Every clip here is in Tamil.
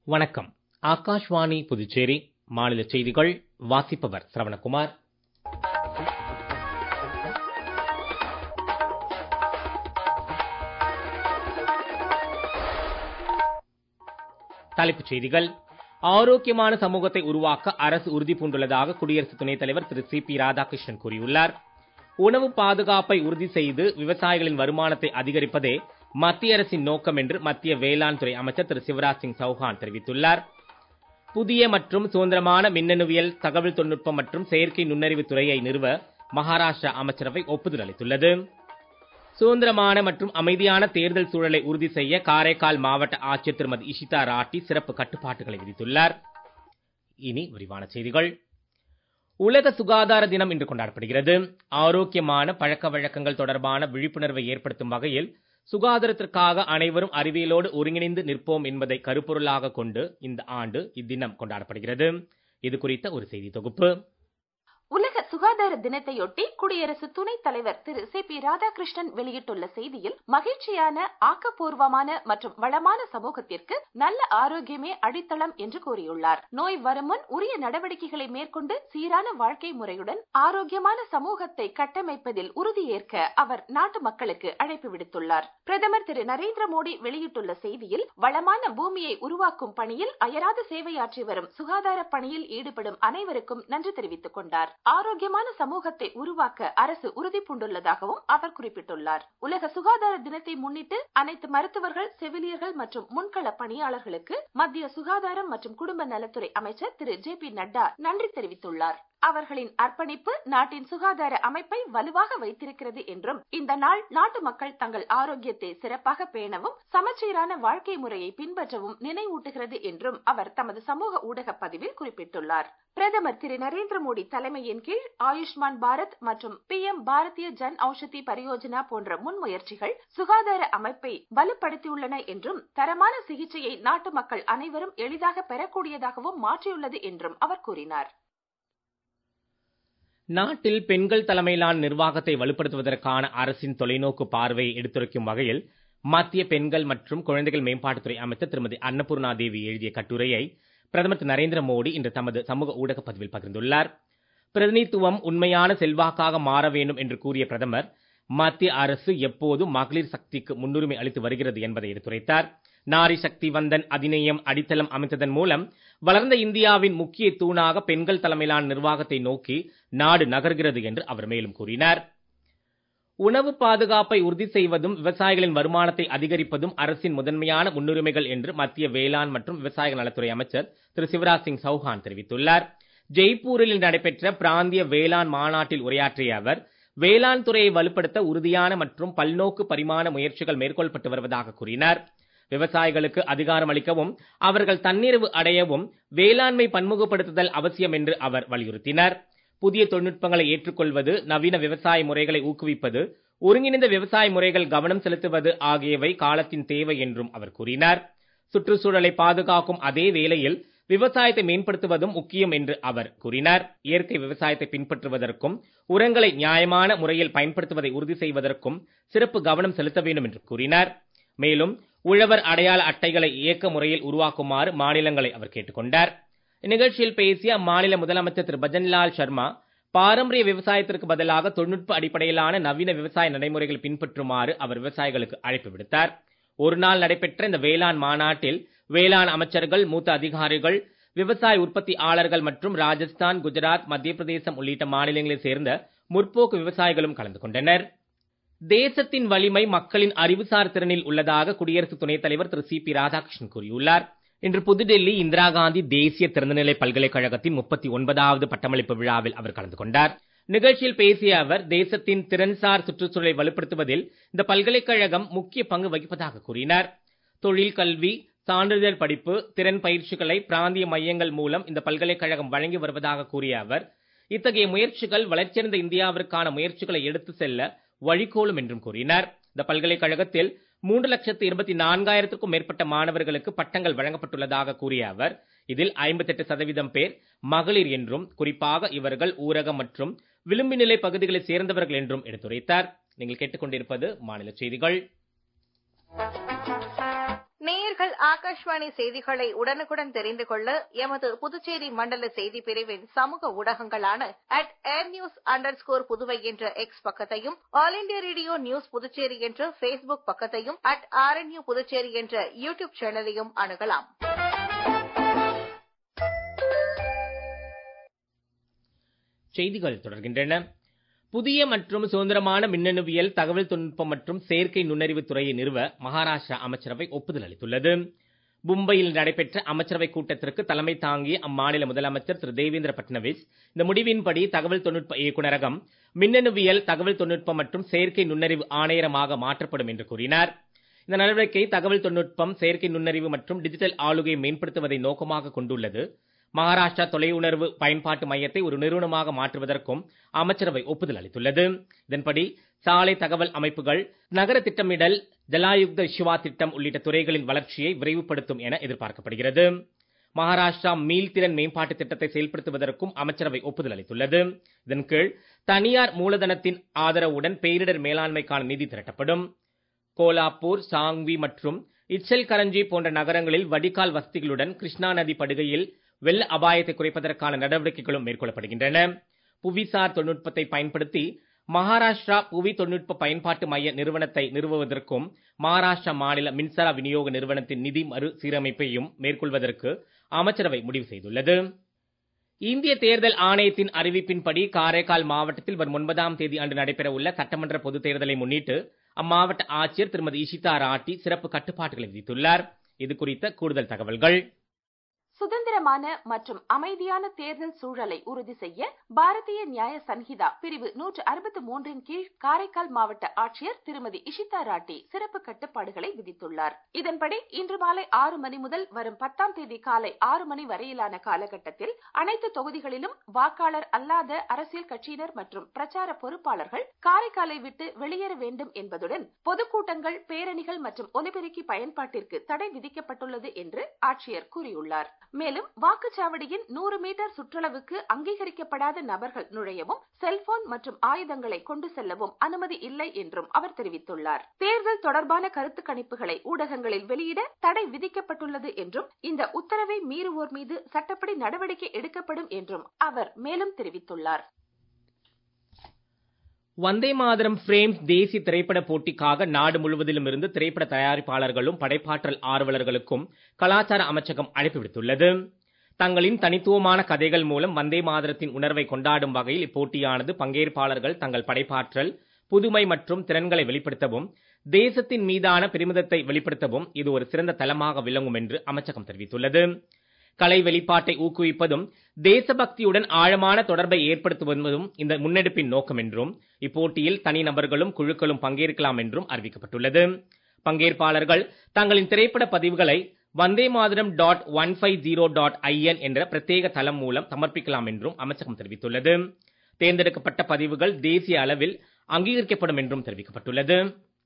வணக்கம் ஆகாஷ்வாணி புதுச்சேரி மாநில செய்திகள் வாசிப்பவர் சரவணகுமார் தலைப்புச் செய்திகள் ஆரோக்கியமான சமூகத்தை உருவாக்க அரசு உறுதி பூண்டுள்ளதாக குடியரசு துணைத் தலைவர் திரு சி பி ராதாகிருஷ்ணன் கூறியுள்ளார் உணவு பாதுகாப்பை உறுதி செய்து விவசாயிகளின் வருமானத்தை அதிகரிப்பதே மத்திய அரசின் நோக்கம் என்று மத்திய வேளாண் துறை அமைச்சர் திரு சிவராஜ் சிங் சௌஹான் தெரிவித்துள்ளார் புதிய மற்றும் சுதந்திரமான மின்னணுவியல் தகவல் தொழில்நுட்பம் மற்றும் செயற்கை நுண்ணறிவு துறையை நிறுவ மகாராஷ்டிரா அமைச்சரவை ஒப்புதல் அளித்துள்ளது சுதந்திரமான மற்றும் அமைதியான தேர்தல் சூழலை உறுதி செய்ய காரைக்கால் மாவட்ட ஆட்சியர் திருமதி இஷிதா ராட்டி சிறப்பு கட்டுப்பாட்டுகளை விதித்துள்ளார் இனி விரிவான செய்திகள் உலக சுகாதார தினம் இன்று கொண்டாடப்படுகிறது ஆரோக்கியமான பழக்க வழக்கங்கள் தொடர்பான விழிப்புணர்வை ஏற்படுத்தும் வகையில் சுகாதாரத்திற்காக அனைவரும் அறிவியலோடு ஒருங்கிணைந்து நிற்போம் என்பதை கருப்பொருளாக கொண்டு இந்த ஆண்டு இத்தினம் கொண்டாடப்படுகிறது இது குறித்த ஒரு செய்தி தொகுப்பு உலக சுகாதார தினத்தையொட்டி குடியரசு துணைத் தலைவர் திரு சி பி ராதாகிருஷ்ணன் வெளியிட்டுள்ள செய்தியில் மகிழ்ச்சியான ஆக்கப்பூர்வமான மற்றும் வளமான சமூகத்திற்கு நல்ல ஆரோக்கியமே அடித்தளம் என்று கூறியுள்ளார் நோய் வருமுன் உரிய நடவடிக்கைகளை மேற்கொண்டு சீரான வாழ்க்கை முறையுடன் ஆரோக்கியமான சமூகத்தை கட்டமைப்பதில் உறுதியேற்க அவர் நாட்டு மக்களுக்கு அழைப்பு விடுத்துள்ளார் பிரதமர் திரு நரேந்திர மோடி வெளியிட்டுள்ள செய்தியில் வளமான பூமியை உருவாக்கும் பணியில் அயராத சேவையாற்றி வரும் சுகாதார பணியில் ஈடுபடும் அனைவருக்கும் நன்றி தெரிவித்துக் கொண்டார் ஆரோக்கியமான சமூகத்தை உருவாக்க அரசு உறுதி பூண்டுள்ளதாகவும் அவர் குறிப்பிட்டுள்ளார் உலக சுகாதார தினத்தை முன்னிட்டு அனைத்து மருத்துவர்கள் செவிலியர்கள் மற்றும் முன்கள பணியாளர்களுக்கு மத்திய சுகாதாரம் மற்றும் குடும்ப நலத்துறை அமைச்சர் திரு ஜே பி நட்டா நன்றி தெரிவித்துள்ளார் அவர்களின் அர்ப்பணிப்பு நாட்டின் சுகாதார அமைப்பை வலுவாக வைத்திருக்கிறது என்றும் இந்த நாள் நாட்டு மக்கள் தங்கள் ஆரோக்கியத்தை சிறப்பாக பேணவும் சமச்சீரான வாழ்க்கை முறையை பின்பற்றவும் நினைவூட்டுகிறது என்றும் அவர் தமது சமூக ஊடக பதிவில் குறிப்பிட்டுள்ளார் பிரதமர் திரு நரேந்திர மோடி தலைமையின் கீழ் ஆயுஷ்மான் பாரத் மற்றும் பி எம் பாரதிய ஜன் ஔஷதி பரியோஜனா போன்ற முன்முயற்சிகள் சுகாதார அமைப்பை வலுப்படுத்தியுள்ளன என்றும் தரமான சிகிச்சையை நாட்டு மக்கள் அனைவரும் எளிதாக பெறக்கூடியதாகவும் மாற்றியுள்ளது என்றும் அவர் கூறினார் நாட்டில் பெண்கள் தலைமையிலான நிர்வாகத்தை வலுப்படுத்துவதற்கான அரசின் தொலைநோக்கு பார்வையை எடுத்துரைக்கும் வகையில் மத்திய பெண்கள் மற்றும் குழந்தைகள் மேம்பாட்டுத்துறை அமைச்சர் திருமதி அன்னபூர்ணா தேவி எழுதிய கட்டுரையை பிரதமர் திரு நரேந்திர மோடி இன்று தமது சமூக ஊடக பதிவில் பகிர்ந்துள்ளார் பிரதிநிதித்துவம் உண்மையான செல்வாக்காக மாற வேண்டும் என்று கூறிய பிரதமர் மத்திய அரசு எப்போதும் மகளிர் சக்திக்கு முன்னுரிமை அளித்து வருகிறது என்பதை எடுத்துரைத்தார் நாரி சக்தி வந்தன் அதிநயம் அடித்தளம் அமைத்ததன் மூலம் வளர்ந்த இந்தியாவின் முக்கிய தூணாக பெண்கள் தலைமையிலான நிர்வாகத்தை நோக்கி நாடு நகர்கிறது என்று அவர் மேலும் கூறினார் உணவு பாதுகாப்பை உறுதி செய்வதும் விவசாயிகளின் வருமானத்தை அதிகரிப்பதும் அரசின் முதன்மையான முன்னுரிமைகள் என்று மத்திய வேளாண் மற்றும் விவசாய நலத்துறை அமைச்சர் திரு சிவராஜ் சிங் சௌஹான் தெரிவித்துள்ளார் ஜெய்ப்பூரில் நடைபெற்ற பிராந்திய வேளாண் மாநாட்டில் உரையாற்றிய அவர் வேளாண் துறையை வலுப்படுத்த உறுதியான மற்றும் பல்நோக்கு பரிமாண முயற்சிகள் மேற்கொள்ளப்பட்டு வருவதாக கூறினார் விவசாயிகளுக்கு அதிகாரம் அளிக்கவும் அவர்கள் தன்னிறைவு அடையவும் வேளாண்மை பன்முகப்படுத்துதல் அவசியம் என்று அவர் வலியுறுத்தினார் புதிய தொழில்நுட்பங்களை ஏற்றுக்கொள்வது நவீன விவசாய முறைகளை ஊக்குவிப்பது ஒருங்கிணைந்த விவசாய முறைகள் கவனம் செலுத்துவது ஆகியவை காலத்தின் தேவை என்றும் அவர் கூறினார் சுற்றுச்சூழலை பாதுகாக்கும் அதே வேளையில் விவசாயத்தை மேம்படுத்துவதும் முக்கியம் என்று அவர் கூறினார் இயற்கை விவசாயத்தை பின்பற்றுவதற்கும் உரங்களை நியாயமான முறையில் பயன்படுத்துவதை உறுதி செய்வதற்கும் சிறப்பு கவனம் செலுத்த வேண்டும் என்று கூறினார் மேலும் உழவர் அடையாள அட்டைகளை இயக்க முறையில் உருவாக்குமாறு மாநிலங்களை அவர் கேட்டுக்கொண்டார் இந்நிகழ்ச்சியில் பேசிய அம்மாநில முதலமைச்சர் திரு பஜன்லால் சர்மா பாரம்பரிய விவசாயத்திற்கு பதிலாக தொழில்நுட்ப அடிப்படையிலான நவீன விவசாய நடைமுறைகளை பின்பற்றுமாறு அவர் விவசாயிகளுக்கு அழைப்பு விடுத்தார் ஒரு நாள் நடைபெற்ற இந்த வேளாண் மாநாட்டில் வேளாண் அமைச்சர்கள் மூத்த அதிகாரிகள் விவசாய உற்பத்தியாளர்கள் மற்றும் ராஜஸ்தான் குஜராத் மத்திய பிரதேசம் உள்ளிட்ட மாநிலங்களைச் சேர்ந்த முற்போக்கு விவசாயிகளும் கலந்து கொண்டனர் தேசத்தின் வலிமை மக்களின் அறிவுசார் திறனில் உள்ளதாக குடியரசு துணைத் தலைவர் திரு சி பி ராதாகிருஷ்ணன் கூறியுள்ளார் இன்று புதுடெல்லி இந்திரா காந்தி தேசிய திறந்தநிலை பல்கலைக்கழகத்தின் முப்பத்தி ஒன்பதாவது பட்டமளிப்பு விழாவில் அவர் கலந்து கொண்டார் நிகழ்ச்சியில் பேசிய அவர் தேசத்தின் திறன்சார் சுற்றுச்சூழலை வலுப்படுத்துவதில் இந்த பல்கலைக்கழகம் முக்கிய பங்கு வகிப்பதாக கூறினார் தொழில் கல்வி சான்றிதழ் படிப்பு திறன் பயிற்சிகளை பிராந்திய மையங்கள் மூலம் இந்த பல்கலைக்கழகம் வழங்கி வருவதாக கூறிய அவர் இத்தகைய முயற்சிகள் வளர்ச்சியடைந்த இந்தியாவிற்கான முயற்சிகளை எடுத்து செல்ல வழிகோலும் என்றும் கூறினார் இந்த பல்கலைக்கழகத்தில் மூன்று லட்சத்து இருபத்தி நான்காயிரத்துக்கும் மேற்பட்ட மாணவர்களுக்கு பட்டங்கள் வழங்கப்பட்டுள்ளதாக கூறிய அவர் இதில் ஐம்பத்தெட்டு சதவீதம் பேர் மகளிர் என்றும் குறிப்பாக இவர்கள் ஊரக மற்றும் விளிம்பு நிலை பகுதிகளை சேர்ந்தவர்கள் என்றும் எடுத்துரைத்தார் நீங்கள் கேட்டுக்கொண்டிருப்பது மாநில செய்திகள் நேயர்கள் ஆகாஷ்வாணி செய்திகளை உடனுக்குடன் தெரிந்து கொள்ள எமது புதுச்சேரி மண்டல செய்தி பிரிவின் சமூக ஊடகங்களான at air news under score Puduvai என்ற எக்ஸ் பக்கத்தையும் all India radio news Puducherry என்ற ஃபேஸ்புக் பக்கத்தையும் அட் ஆர்என்யூ புதுச்சேரி என்ற யூடியூப் சேனலையும் அணுகலாம் செய்திகள் தொடர்கின்றன புதிய மற்றும் சுதந்திரமான மின்னணுவியல் தகவல் தொழில்நுட்பம் மற்றும் செயற்கை நுண்ணறிவு துறையை நிறுவ மகாராஷ்டிரா அமைச்சரவை ஒப்புதல் அளித்துள்ளது மும்பையில் நடைபெற்ற அமைச்சரவை கூட்டத்திற்கு தலைமை தாங்கிய அம்மாநில முதலமைச்சர் திரு தேவேந்திர பட்னவிஸ் இந்த முடிவின்படி தகவல் தொழில்நுட்ப இயக்குநரகம் மின்னணுவியல் தகவல் தொழில்நுட்பம் மற்றும் செயற்கை நுண்ணறிவு ஆணையரமாக மாற்றப்படும் என்று கூறினார் இந்த நடவடிக்கை தகவல் தொழில்நுட்பம் செயற்கை நுண்ணறிவு மற்றும் டிஜிட்டல் ஆளுகையை மேம்படுத்துவதை நோக்கமாக கொண்டுள்ளது மகாராஷ்டிரா தொலையுணர்வு பயன்பாட்டு மையத்தை ஒரு நிறுவனமாக மாற்றுவதற்கும் அமைச்சரவை ஒப்புதல் அளித்துள்ளது இதன்படி சாலை தகவல் அமைப்புகள் நகர திட்டமிடல் ஜலாயுக்த சிவா திட்டம் உள்ளிட்ட துறைகளின் வளர்ச்சியை விரைவுபடுத்தும் என எதிர்பார்க்கப்படுகிறது மகாராஷ்டிரா மீள்திறன் மேம்பாட்டு திட்டத்தை செயல்படுத்துவதற்கும் அமைச்சரவை ஒப்புதல் அளித்துள்ளது இதன் கீழ் தனியார் மூலதனத்தின் ஆதரவுடன் பேரிடர் மேலாண்மைக்கான நிதி திரட்டப்படும் கோலாப்பூர் சாங்வி மற்றும் இச்சல் கரஞ்சி போன்ற நகரங்களில் வடிகால் வசதிகளுடன் கிருஷ்ணா நதி படுகையில் வெள்ள அபாயத்தை குறைப்பதற்கான நடவடிக்கைகளும் மேற்கொள்ளப்படுகின்றன புவிசார் தொழில்நுட்பத்தை பயன்படுத்தி மகாராஷ்டிரா புவி தொழில்நுட்ப பயன்பாட்டு மைய நிறுவனத்தை நிறுவுவதற்கும் மகாராஷ்டிரா மாநில மின்சார விநியோக நிறுவனத்தின் நிதி மறுசீரமைப்பையும் மேற்கொள்வதற்கு அமைச்சரவை முடிவு செய்துள்ளது இந்திய தேர்தல் ஆணையத்தின் அறிவிப்பின்படி காரைக்கால் மாவட்டத்தில் வரும் ஒன்பதாம் தேதி அன்று நடைபெற உள்ள சட்டமன்ற பொதுத் தேர்தலை முன்னிட்டு அம்மாவட்ட ஆட்சியர் திருமதி இஷிதா ராட்டி சிறப்பு கட்டுப்பாடுகளை விதித்துள்ளார் இது குறித்த கூடுதல் தகவல்கள் சுதந்திரமான மற்றும் அமைதியான தேர்தல் சூழலை உறுதி செய்ய பாரதிய நியாய சன்ஹிதா பிரிவு நூற்று அறுபத்தி மூன்றின் கீழ் காரைக்கால் மாவட்ட ஆட்சியர் திருமதி இஷிதா ராட்டி சிறப்பு கட்டுப்பாடுகளை விதித்துள்ளார் இதன்படி இன்று மாலை ஆறு மணி முதல் வரும் பத்தாம் தேதி காலை ஆறு மணி வரையிலான காலகட்டத்தில் அனைத்து தொகுதிகளிலும் வாக்காளர் அல்லாத அரசியல் கட்சியினர் மற்றும் பிரச்சார பொறுப்பாளர்கள் காரைக்காலை விட்டு வெளியேற வேண்டும் என்பதுடன் பொதுக்கூட்டங்கள் பேரணிகள் மற்றும் ஒலிபெருக்கி பயன்பாட்டிற்கு தடை விதிக்கப்பட்டுள்ளது என்று ஆட்சியர் கூறியுள்ளார் மேலும் வாக்குச்சாவடியின் நூறு மீட்டர் சுற்றளவுக்கு அங்கீகரிக்கப்படாத நபர்கள் நுழையவும் செல்போன் மற்றும் ஆயுதங்களை கொண்டு செல்லவும் அனுமதி இல்லை என்றும் அவர் தெரிவித்துள்ளார் தேர்தல் தொடர்பான கருத்து கணிப்புகளை ஊடகங்களில் வெளியிட தடை விதிக்கப்பட்டுள்ளது என்றும் இந்த உத்தரவை மீறுவோர் மீது சட்டப்படி நடவடிக்கை எடுக்கப்படும் என்றும் அவர் மேலும் தெரிவித்துள்ளார் வந்தே மாதரம் பிரேம்ஸ் தேசிய திரைப்பட போட்டிக்காக நாடு முழுவதிலும் இருந்து திரைப்பட தயாரிப்பாளர்களும் படைப்பாற்றல் ஆர்வலர்களுக்கும் கலாச்சார அமைச்சகம் அழைப்பு விடுத்துள்ளது தங்களின் தனித்துவமான கதைகள் மூலம் வந்தே மாதரத்தின் உணர்வை கொண்டாடும் வகையில் இப்போட்டியானது பங்கேற்பாளர்கள் தங்கள் படைப்பாற்றல் புதுமை மற்றும் திறன்களை வெளிப்படுத்தவும் தேசத்தின் மீதான பெருமிதத்தை வெளிப்படுத்தவும் இது ஒரு சிறந்த தளமாக விளங்கும் என்று அமைச்சகம் தெரிவித்துள்ளது கலை வெளிப்பாட்டை ஊக்குவிப்பதும் தேசபக்தியுடன் ஆழமான தொடர்பை ஏற்படுத்துவதும் இந்த முன்னெடுப்பின் நோக்கம் என்றும் இப்போட்டியில் தனிநபர்களும் குழுக்களும் பங்கேற்கலாம் என்றும் அறிவிக்கப்பட்டுள்ளது பங்கேற்பாளர்கள் தங்களின் திரைப்பட பதிவுகளை Vande Mataram dot one five zero dot I N என்ற பிரத்யேக தளம் மூலம் சமர்ப்பிக்கலாம் என்றும் அமைச்சகம் தெரிவித்துள்ளது தேர்ந்தெடுக்கப்பட்ட பதிவுகள் தேசிய அளவில் அங்கீகரிக்கப்படும் என்றும் தெரிவிக்கப்பட்டுள்ளது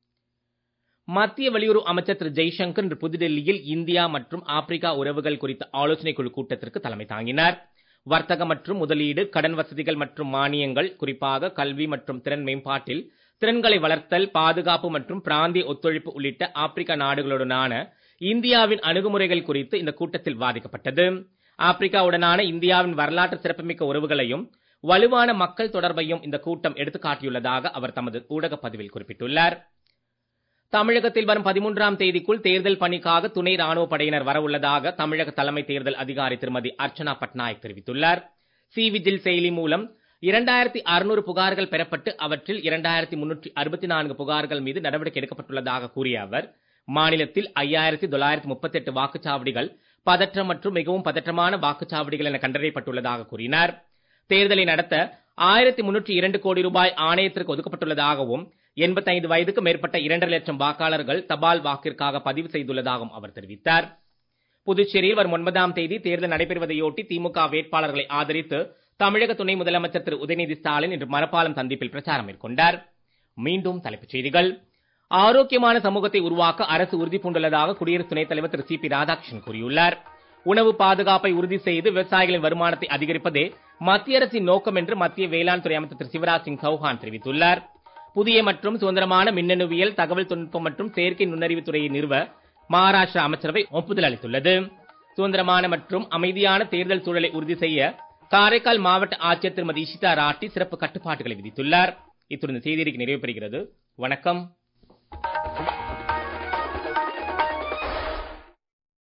மத்திய வெளியுறவு அமைச்சர் திரு ஜெய்சங்கர் இன்று புதுடெல்லியில் இந்தியா மற்றும் ஆப்பிரிக்கா உறவுகள் குறித்த ஆலோசனை குழு கூட்டத்திற்கு தலைமை தாங்கினார் வர்த்தக மற்றும் முதலீடு கடன் வசதிகள் மற்றும் மானியங்கள் குறிப்பாக கல்வி மற்றும் திறன் மேம்பாட்டில் திறன்களை வளர்த்தல் பாதுகாப்பு மற்றும் பிராந்திய ஒத்துழைப்பு உள்ளிட்ட ஆப்பிரிக்கா நாடுகளுடனான இந்தியாவின் அணுகுமுறைகள் குறித்து இந்த கூட்டத்தில் வாதிக்கப்பட்டது ஆப்பிரிக்காவுடனான இந்தியாவின் வரலாற்று சிறப்புமிக்க உறவுகளையும் வலுவான மக்கள் தொடர்பையும் இந்த கூட்டம் எடுத்துக்காட்டியுள்ளதாக அவர் தமது ஊடக பதிவில் குறிப்பிட்டுள்ளார் தமிழகத்தில் வரும் பதிமூன்றாம் தேதிக்குள் தேர்தல் பணிக்காக துணை ராணுவ படையினர் வரவுள்ளதாக தமிழக தலைமை தேர்தல் அதிகாரி திருமதி அர்ச்சனா பட்நாயக் தெரிவித்துள்ளார் சி விஜில் செயலி மூலம் இரண்டாயிரத்தி அறுநூறு புகார்கள் பெறப்பட்டு அவற்றில் இரண்டாயிரத்தி முன்னூற்றி அறுபத்தி நான்கு புகார்கள் மீது நடவடிக்கை எடுக்கப்பட்டுள்ளதாக கூறிய அவர் மாநிலத்தில் ஐயாயிரத்தி தொள்ளாயிரத்தி முப்பத்தி எட்டு வாக்குச்சாவடிகள் பதற்றம் மற்றும் மிகவும் பதற்றமான வாக்குச்சாவடிகள் என கண்டறியப்பட்டுள்ளதாக கூறினார் தேர்தலை நடத்த ஆயிரத்தி முன்னூற்றி இரண்டு கோடி ரூபாய் ஆணையத்திற்கு ஒதுக்கப்பட்டுள்ளதாகவும் எண்பத்தைந்து வயதுக்கு மேற்பட்ட இரண்டரை லட்சம் வாக்காளர்கள் தபால் வாக்கிற்காக பதிவு செய்துள்ளதாகவும் அவர் தெரிவித்தார் புதுச்சேரியில் வரும் ஒன்பதாம் தேதி தேர்தல் நடைபெறுவதையொட்டி திமுக வேட்பாளர்களை ஆதரித்து தமிழக துணை முதலமைச்சர் திரு உதயநிதி ஸ்டாலின் இன்று மரப்பாலம் சந்திப்பில் பிரச்சாரம் மேற்கொண்டார் மீண்டும் தலைப்புச் செய்திகள் ஆரோக்கியமான சமூகத்தை உருவாக்க அரசு உறுதி பூண்டுள்ளதாக குடியரசு துணைத் தலைவர் திரு சி பி ராதாகிருஷ்ணன் கூறியுள்ளார் உணவு பாதுகாப்பை உறுதி செய்து விவசாயிகளின் வருமானத்தை அதிகரிப்பதே மத்திய அரசின் நோக்கம் என்று மத்திய வேளாண் துறை அமைச்சர் திரு சிவராஜ் சிங் சௌஹான் தெரிவித்துள்ளார் புதிய மற்றும் சுதந்திரமான மின்னணுவியல் தகவல் தொழில்நுட்பம் மற்றும் செயற்கை நுண்ணறிவு துறையை நிறுவ மகாராஷ்டிரா அமைச்சரவை ஒப்புதல் அளித்துள்ளது சுதந்திரமான மற்றும் அமைதியான தேர்தல் சூழலை உறுதி செய்ய காரைக்கால் மாவட்ட ஆட்சியர் திருமதி இஷிதா ராட்டி சிறப்பு கட்டுப்பாட்டுகளை விதித்துள்ளார் இத்துடன் செய்தியறிக்கை நிறைவு பெறுகிறது வணக்கம்